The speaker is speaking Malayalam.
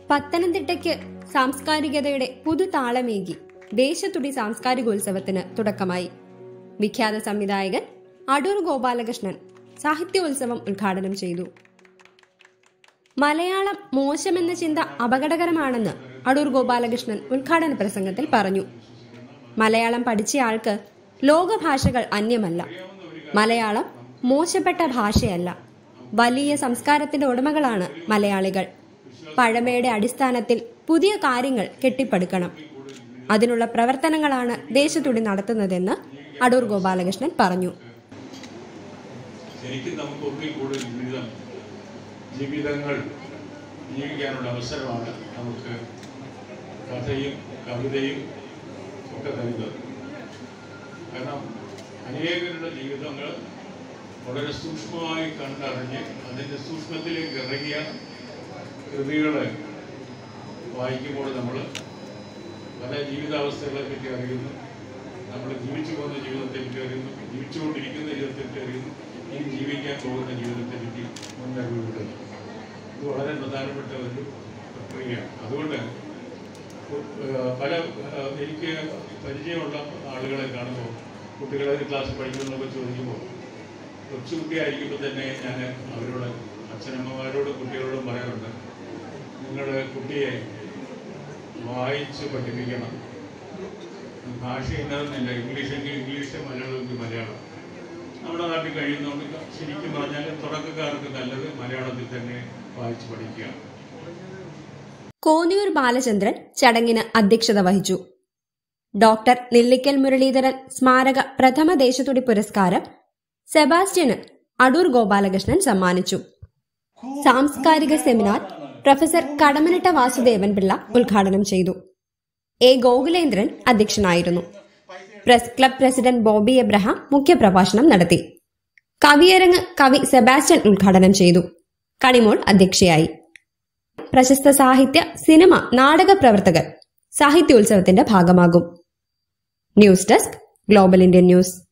പത്തനംതിട്ടയ്ക്ക് സാംസ്കാരികതയുടെ പുതുതാളമേകി ദേശത്തുടി സാംസ്കാരികോത്സവത്തിന് തുടക്കമായി വിഖ്യാത സംവിധായകൻ അടൂർ ഗോപാലകൃഷ്ണൻ സാഹിത്യോത്സവം ഉദ്ഘാടനം ചെയ്തു മലയാളം മോശമെന്ന ചിന്ത അപകടകരമാണെന്ന് അടൂർ ഗോപാലകൃഷ്ണൻ ഉദ്ഘാടന പ്രസംഗത്തിൽ പറഞ്ഞു മലയാളം പഠിച്ചയാൾക്ക് ലോകഭാഷകൾ അന്യമല്ല മലയാളം മോശപ്പെട്ട ഭാഷയല്ല വലിയ സംസ്കാരത്തിന്റെ ഉടമകളാണ് മലയാളികൾ പഴമയുടെ അടിസ്ഥാനത്തിൽ പുതിയ കാര്യങ്ങൾ കെട്ടിപ്പടുക്കണം അതിനുള്ള പ്രവർത്തനങ്ങളാണ് ദേശത്തുടി നടത്തുന്നതെന്ന് അടൂർ ഗോപാലകൃഷ്ണൻ പറഞ്ഞു ശരിക്കും നമുക്ക് ഒന്നിൽ കൂടുതൽ ജീവിതം ജീവിതങ്ങൾ ജീവിക്കാനുള്ള അവസരമാണ് നമുക്ക് കഥയും കവിതയും ഒക്കെ തരുന്നത് കാരണം അനേകരുടെ ജീവിതങ്ങൾ വളരെ സൂക്ഷ്മമായി കണ്ടറിഞ്ഞ് അതിൻ്റെ സൂക്ഷ്മത്തിലേക്ക് ഇറങ്ങിയ കൃതികൾ വായിക്കുമ്പോൾ നമ്മൾ പല ജീവിതാവസ്ഥകളെ പറ്റി അറിയുന്നു നമ്മൾ ജീവിച്ചു പോകുന്ന ജീവിതത്തെ പറ്റി അറിയുന്നു ജീവിച്ചുകൊണ്ടിരിക്കുന്ന ജീവിതത്തെ പറ്റി അറിയുന്നു ഇനി ജീവിക്കാൻ പോകുന്ന ജീവിതത്തെ പറ്റി മുന്നറിവ് കിട്ടുന്നു ഇത് വളരെ പ്രധാനപ്പെട്ട ഒരു പ്രക്രിയയാണ് അതുകൊണ്ട് ഏഹ്, പല ഏഹ്, എനിക്ക് പരിചയമുള്ള ആളുകളെ കാണുമ്പോൾ കുട്ടികളെ ഒരു ക്ലാസ്സിൽ പഠിക്കുന്നതൊക്കെ ചോദിക്കുമ്പോൾ കൊച്ചുകുട്ടിയായിരിക്കുമ്പോൾ തന്നെ ഞാൻ അവരോട് അച്ഛനമ്മമാരോടും കുട്ടികളോടും പറയാറുണ്ട് നിങ്ങൾ കുട്ടിയെ വായിച്ച് പഠിപ്പിക്കണം ഭാഷ ഇന്നതെന്നില്ല ഇംഗ്ലീഷ് എങ്കിൽ ഇംഗ്ലീഷ് മലയാളം എങ്കിൽ മലയാളം നമ്മുടെ നാട്ടിൽ കഴിയുന്നതുകൊണ്ട് ശരിക്കും പറഞ്ഞാൽ തുടക്കക്കാർക്ക് നല്ലത് മലയാളത്തിൽ തന്നെ വായിച്ച് പഠിക്കുക കോന്നിയൂർ ബാലചന്ദ്രൻ ചടങ്ങിന് അധ്യക്ഷത വഹിച്ചു ഡോക്ടർ നെല്ലിക്കൽ മുരളീധരൻ സ്മാരക പ്രഥമ ദേശത്തുടി പുരസ്കാരം സെബാസ്റ്റ്യന് അടൂർ ഗോപാലകൃഷ്ണൻ സമ്മാനിച്ചു സാംസ്കാരിക സെമിനാർ പ്രൊഫസർ കടമനിട്ട വാസുദേവൻ പിള്ള ഉദ്ഘാടനം ചെയ്തു എ ഗോകുലേന്ദ്രൻ അധ്യക്ഷനായിരുന്നു press club president Bobby Abraham മുഖ്യപ്രഭാഷണം നടത്തി കവിയരങ്ങ് കവി സെബാസ്റ്റ്യൻ ഉദ്ഘാടനം ചെയ്തു കണിമോൾ അധ്യക്ഷയായി പ്രശസ്ത സാഹിത്യ സിനിമ നാടക പ്രവർത്തകർ സാഹിത്യോത്സവത്തിന്റെ ഭാഗമാകും news desk global Indian news